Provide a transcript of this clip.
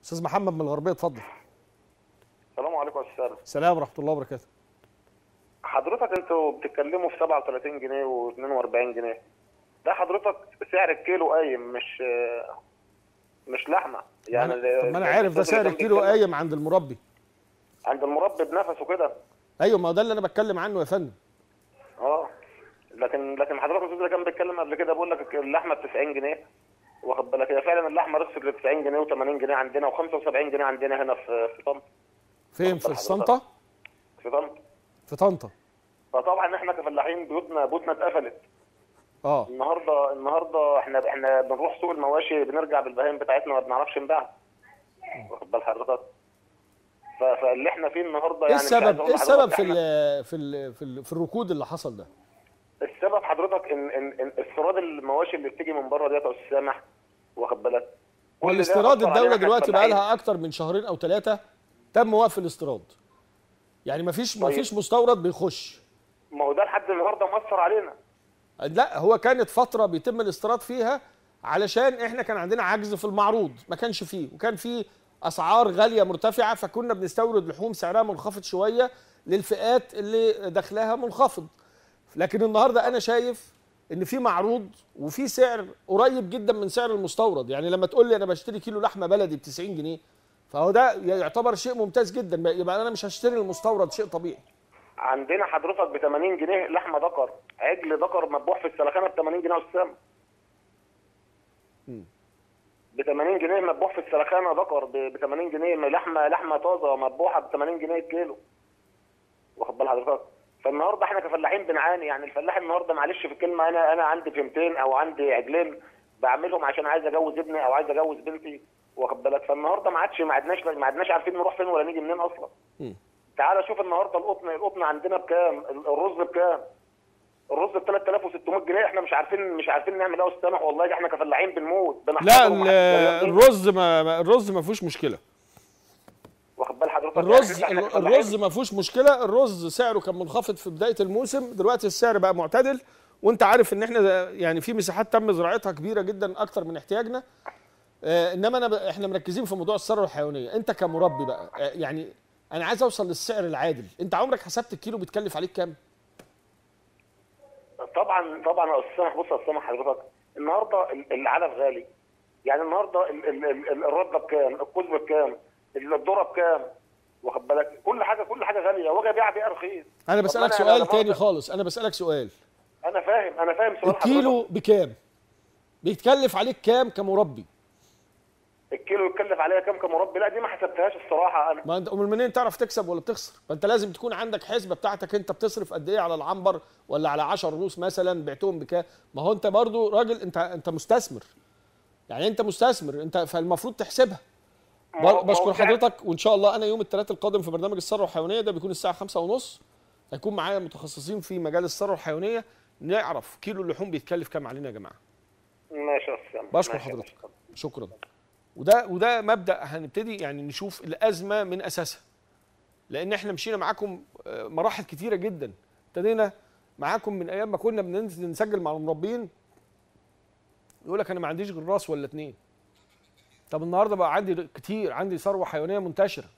استاذ محمد من الغربيه اتفضل السلام عليكم يا استاذ السلام ورحمه الله وبركاته حضرتك انتوا بتتكلموا في 37 جنيه و42 جنيه ده حضرتك سعر الكيلو قايم مش مش لحمه يعني ال- طب ما انا عارف ده الأستاذ سعر اللي كان الكيلو بيتكلم قايم عند المربي عند المربي بنفسه كده ايوه ما هو ده اللي انا بتكلم عنه يا فندم اه لكن لكن حضرتك الاستاذ اللي كان بيتكلم قبل كده بيقول لك اللحمه ب 90 جنيه واخد بالك هي فعلا اللحمه رخصت ل 90 جنيه و80 جنيه عندنا و75 جنيه عندنا هنا في في طنطا فين في حضرتك. الصنطه في طنطا في طنطا فطبعا احنا كفلاحين بيوتنا بيوتنا اتقفلت اه النهارده النهارده احنا احنا بنروح سوق المواشي بنرجع بالبهايم بتاعتنا ما بنعرفش نبيعها واخد بال حضرتك ف- فاللي احنا فيه النهارده ايه يعني مش عايز السبب أقول ايه السبب لحضرتك في إحنا- ال في ال في, ال في الركود اللي حصل ده السبب حضرتك ان ان, إن استيراد المواشي اللي بتيجي من بره ديت يا استاذ سامح واخد بالك كل ده والاستيراد أثر علينا الدوله إحنا دلوقتي بقى كفلاحين. لها اكتر من شهرين او ثلاثه تم وقف الاستيراد يعني ما فيش ما طيب. فيش مستورد بيخش ما هو ده لحد النهارده مأثر علينا لا هو كانت فتره بيتم الاستيراد فيها علشان احنا كان عندنا عجز في المعروض ما كانش فيه وكان في اسعار غاليه مرتفعه فكنا بنستورد لحوم سعرها منخفض شويه للفئات اللي دخلها منخفض لكن النهارده انا شايف ان في معروض وفي سعر قريب جدا من سعر المستورد يعني لما تقول لي انا بشتري كيلو لحمه بلدي ب 90 جنيه فهو ده يعتبر شيء ممتاز جدا يبقى انا مش هشتري المستورد شيء طبيعي عندنا حضرتك ب 80 جنيه لحمه ذكر عجل ذكر مذبوح في السلخانه ب 80 جنيه يا استاذ سامح ب 80 جنيه مذبوح في السلخانه ذكر ب 80 جنيه لحمه لحمه طازه مذبوحه ب 80 جنيه الكيلو واخد بال حضرتك فالنهارده احنا كفلاحين بنعاني يعني الفلاح النهارده معلش في الكلمه انا انا عندي فيمتين او عندي عجلين بعملهم عشان عايز اجوز ابني او عايز اجوز بنتي واخد بالك فالنهارده ما عادش ما عدناش ما عدناش عارفين نروح فين ولا نيجي منين اصلا مم. تعالى شوف النهارده القطن القطن عندنا بكام الرز بكام الرز ب 3600 جنيه احنا مش عارفين مش عارفين نعمل ايه يا استاذ سامح والله احنا كفلاحين بنموت لا بنحتضر ال- الرز ما ما- الرز ما فيهوش مشكله واخد بال حضرتك الرز إحنا كفلاحين. الرز ما فيهوش مشكله الرز سعره كان منخفض في بدايه الموسم دلوقتي السعر بقى معتدل وانت عارف ان احنا يعني في مساحات تم زراعتها كبيره جدا اكتر من احتياجنا آه انما انا ب... احنا مركزين في موضوع الثروه الحيوانيه انت كمربي بقى آه يعني انا عايز اوصل للسعر العادل انت عمرك حسبت الكيلو بيتكلف عليك كام طبعا طبعا يا استاذ سامح بص يا استاذ سامح حضرتك النهارده ال- العلف غالي يعني النهارده ال- ال- ال- ال- الرده بكام الكزب بكام الذره بكام واخد بالك كل حاجه كل حاجه غاليه واجي ابيع بيها رخيص انا طب بسالك أنا- سؤال أنا تاني برضه- خالص انا بسالك سؤال انا فاهم انا فاهم سؤال الكيلو حضرتك. بكام بيتكلف عليك كام كمربي الكيلو يتكلف عليا كام كمربي لا دي ما حسبتهاش الصراحه انا ما انت امال منين تعرف تكسب ولا تخسر فانت لازم تكون عندك حسبه بتاعتك انت بتصرف قد ايه على العنبر ولا على 10 روس مثلا بعتهم بكام ما هو انت برضو راجل انت انت مستثمر يعني انت مستثمر انت فالمفروض تحسبها ما هو- ب- ما هو بشكر فعلا. حضرتك وان شاء الله انا يوم الثلاثاء القادم في برنامج الثروه الحيوانيه ده بيكون الساعه خمسة ونص هيكون معايا متخصصين في مجال الثروه الحيوانيه نعرف كيلو اللحوم بيتكلف كام علينا يا جماعه ماشي يا استاذ سامح. بشكر ماشي يا حضرتك باشا. شكرا وده وده مبدا هنبتدي يعني نشوف الازمه من اساسها لان احنا مشينا معاكم آه، مراحل كتيره جدا ابتدينا معاكم من ايام ما كنا بننزل نسجل مع المربين يقول لك انا ما عنديش غير راس ولا اتنين طب النهارده بقى عندي كتير عندي ثروه حيوانيه منتشره